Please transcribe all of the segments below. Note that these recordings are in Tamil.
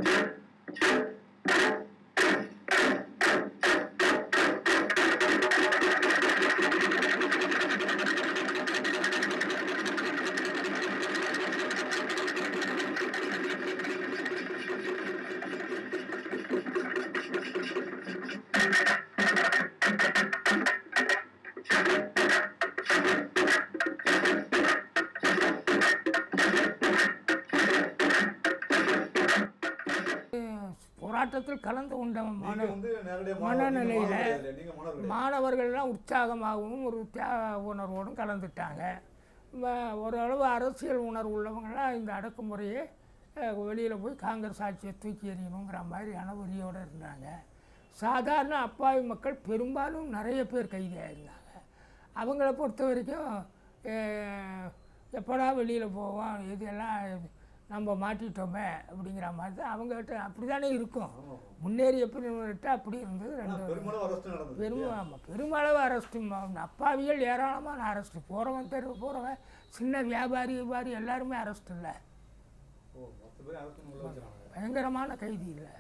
போராட்டத்தில் கலந்து கொண்ட மாணவ நீங்க வந்து நேரடியா மனநிலையில மாணவர் கிடையாது. நீங்க மாணவர் கிடையாது. மாணவர்கள்லாம் உற்சாகமாகவும் ஒரு தியாக உணர்வோடும் கலந்துட்டாங்க ம- ஓரளவு அரசியல் உணர்வு உள்ளவங்களாம் இந்த அடக்குமுறையை வெளியில் போய் காங்கிரஸ் ஆட்சியை தூக்கி எறியணுங்கிற மாதிரியான வெறியோடு இருந்தாங்க சாதாரண அப்பாவி மக்கள் பெரும்பாலும் நிறைய பேர் கைதியாக இருந்தாங்க அவங்கள பொறுத்த வரைக்கும் அஹ், எப்படா வெளியில் போவோம் இதெல்லாம் நம்ம மாட்டிட்டோமே அப்படிங்கிற மாதிரி தான் அவங்ககிட்ட அப்படி தானே இருக்கும் ஆமா. முன்னேறிய பிரிவினர்கிட்ட அப்படி இருந்தது ஆனா ரெண்டு பெரும்பாலும் அரசு நடந்தது பெரும் ஆமாம் பெருமளவு அரெஸ்ட்டு அப்பாவிகள் ஏராளமான அரெஸ்ட்டு போகிறவன் தெரு போகிறவன் சின்ன வியாபாரி வியாபாரி எல்லாருமே அரெஸ்ட் இல்லை ஓ மொத்த பேரும் அரசு உள்ள வச்சாங்க பயங்கரமான கைதி இல்லை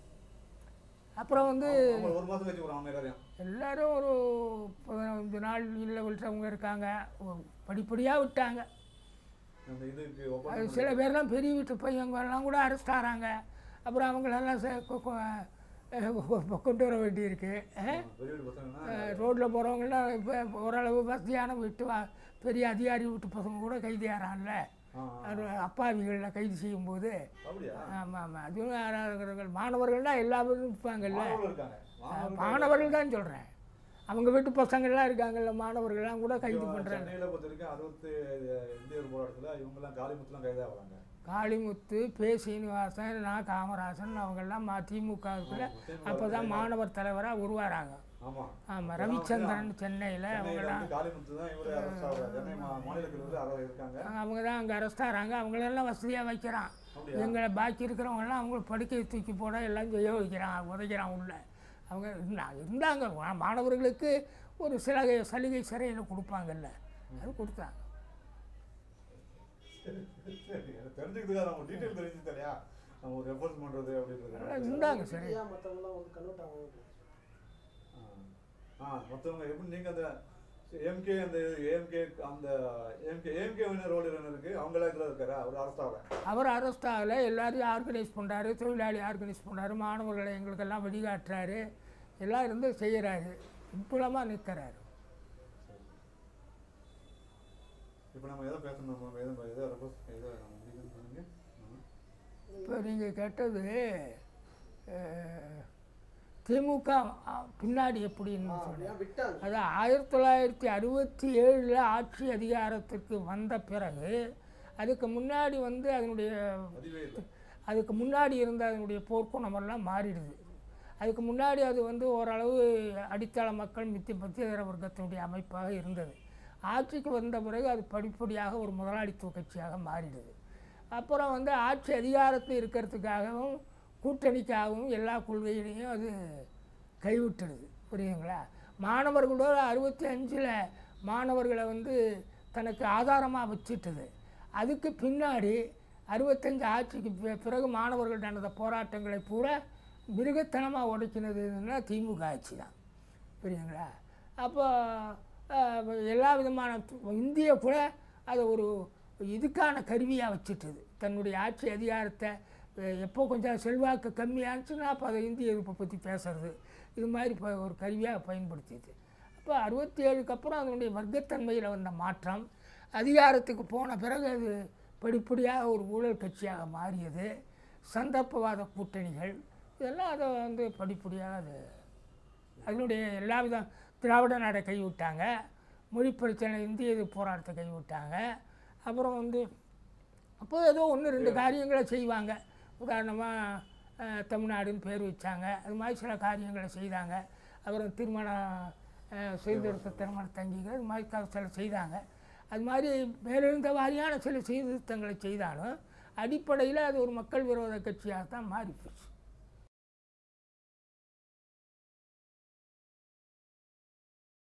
அப்புறம் வந்து அவங்க ஒரு மாசம் கழிச்சு போறாங்க எல்லாரையும் எல்லாரும் ஒரு பதினஞ்சு நாள் இல்லை விட்டவங்க இருக்காங்க ஒரு படிப்படியாக விட்டாங்க அந்த இதுக்கு அது ஒப்பந்தம் சில பேர்லாம் பெரிய வீட்டு பையங்கெல்லாம் கூட அரெஸ்ட் ஆகிறாங்க அப்புறம் அவங்களெல்லாம் சே- கொ- கொ- அஹ் கொண்டு வர வேண்டியிருக்கு அஹ் பெரிய வீட்டு பசங்கன்னா ரோட்டில் போகிறவங்களாம் இப்போ ஓரளவு வசதியான வீட்டு வா- பெரிய அதிகாரி வீட்டு பசங்க கூட கைது ஆகிறான்ல ஆ, ஆ. அப்பாவிகளில் கைது செய்யும்போது அப்படியா ஆமாம் ஆமாம் அதுவும் யாராவது மாணவர்கள்னா எல்லா பேரும் இருப்பாங்கல்ல மாணவர்கள் இருக்காங்க மாணவர்கள் மாணவர்கள் தான் சொல்கிறேன் அவங்க வீட்டு பசங்கள்லாம் இருக்காங்கல்ல மாணவர்கள்லாம் கூட கைது பண்ணுறாங்க சென்னையில பொறுத்த வரைக்கும் அறுபத்தி இந்தியர் போராட்டத்துல இவங்கெல்லாம் காளிமுத்துலாம் கைதா வராங்க காளிமுத்து பே சீனிவாசன் நான் காமராசன் அவங்கெல்லாம் மா திமுகவுக்குள்ள அப்போ தான் மாணவர் தலைவராக உருவாராங்க ஆமா ஆமாம் ரவிச்சந்திரன் சென்னையில் சென்னையில அவங்களாம் வந்து காளிமுத்து தான் இவரே அரசு ஆகுறாரு சென்னை மா- மாநிலத்தில் வந்து அரசு இருக்காங்க அவங்க தான் அங்கே அரெஸ்ட் ஆகிறாங்க அவங்களெல்லாம் வசதியாக வைக்கிறான் அப்படியா? எங்களை பாக்கி இருக்கிறவங்கெல்லாம் அவங்கள படுக்கை தூக்கி போட எல்லாம் செய்ய வைக்கிறான் உதைக்கிறான் உள்ள அவங்க இருந்தா- இருந்தாங்க மா- மாணவர்களுக்கு ஒரு சில சலுகை சிறையில் கொடுப்பாங்கல்ல அது கொடுத்தாங்க சரி, எனக்கு தெரிஞ்சுக்கிறதுக்காக நம்ம டீட்டெயில் தெரிஞ்சு தெரியா நம்ம ஒரு ரெஃபரன்ஸ் பண்றது அப்படின்றது அதெல்லாம் இருந்தாங்க சரி இந்தியா மற்றவங்களாம் வந்து கன்வெர்ட் ஆகும் ஆ மற்றவங்க எப்படி நீங்கள் அந்த எம்கே அந்த ஏஎம்கே அந்த ஏஎம்கே ஏஎம்கே ரோல் என்ன இருக்கு அவங்களாம் இதில் இருக்காரா அவர் அரசு ஆகல அவர் அரெஸ்ட் ஆகலை எல்லாரையும் ஆர்கனைஸ் பண்ணுறாரு தொழிலாளி ஆர்கனைஸ் பண்ணுறாரு மாணவர்களை எங்களுக்கெல்லாம் வழிகாட்டுறாரு எல்லாம் இருந்து செய்கிறாரு விப்புலமாக நிற்கிறாரு இப்போ நம்ம எதை பேசணும் நம்ம எதை எதை ரெஃபரன்ஸ் எதை நம்ம முடிக்கணும்னு சொன்னீங்க ஆ. இப்போ நீங்கள் கேட்டது அஹ், திமுக அஹ், பின்னாடி எப்படின்னு சொன்னேன் ஏன் விட்டாங்க அது ஆயிரத்தி தொள்ளாயிரத்தி அறுபத்தி ஏழில் ஆட்சி அதிகாரத்துக்கு வந்த பிறகு அதுக்கு முன்னாடி வந்து அதனுடைய அதுவே இல்லை அதுக்கு முன்னாடி இருந்த அதனுடைய போர்க்குணமெல்லாம் மாறிடுது அதுக்கு முன்னாடி அது வந்து ஓரளவு அடித்தள மக்கள் மித்தி மத்தியதர வர்க்கத்தினுடைய அமைப்பாக இருந்தது ஆட்சிக்கு வந்த பிறகு அது படிப்படியாக ஒரு முதலாளித்துவ கட்சியாக மாறிடுது அப்புறம் வந்து ஆட்சி அதிகாரத்தில் இருக்கிறதுக்காகவும் கூட்டணிக்காகவும் எல்லா கொள்கையிலையும் அது கைவிட்டுடுது புரியுதுங்களா மாணவர்களோட அறுபத்தி அஞ்சில் மாணவர்களை வந்து தனக்கு ஆதாரமாக வச்சுட்டுது அதுக்கு பின்னாடி அறுபத்தஞ்சு ஆட்சிக்கு பி- பிறகு மாணவர்கள் நடந்த போராட்டங்களை பூரா மிருகத்தனமாக உடைக்கினதுன்னா திமுக ஆட்சி தான் புரியுதுங்களா அப்போ அஹ், எல்லா விதமான து- இந்திய கூட அதை ஒரு இதுக்கான கருவியாக வச்சுட்டுது தன்னுடைய ஆட்சி அதிகாரத்தை அஹ், எப்போ கொஞ்சம் செல்வாக்கு கம்மியாச்சுன்னா அப்போ அதை இந்திய எதிர்ப்பை பற்றி பேசுறது இது மாதிரி இப்போ ஒரு கருவியாக பயன்படுத்தியது அப்போ அறுபத்தி ஏழுக்கு அப்புறம் அதனுடைய வர்க்கத்தன்மையில் வந்த மாற்றம் அதிகாரத்துக்கு போன பிறகு அது படிப்படியாக ஒரு ஊழல் கட்சியாக மாறியது சந்தர்ப்பவாத கூட்டணிகள் இதெல்லாம் அதை வந்து படிப்படியாக அது அதனுடைய எல்லா வித திராவிட நாடை கைவிட்டாங்க மொழி பிரச்சனை இந்திய எதிர்ப்பு போராட்டத்தை கைவிட்டாங்க அப்புறம் வந்து அப்போ ஏதோ ஒன்று ரெண்டு காரியங்களை செய்வாங்க உதாரணமாக தமிழ்நாடுன்னு பேர் வச்சாங்க அது மாதிரி சில காரியங்களை செய்தாங்க அப்புறம் திருமணம் அஹ், சீர்திருத்த திருமண தங்கிகள் அது மாதிரி க- சில செய்தாங்க அது மாதிரி மேலெழுந்த வாரியான சில சீர்திருத்தங்களை செய்தாலும் அடிப்படையில் அது ஒரு மக்கள் விரோத கட்சியாக தான் மாறி போச்சு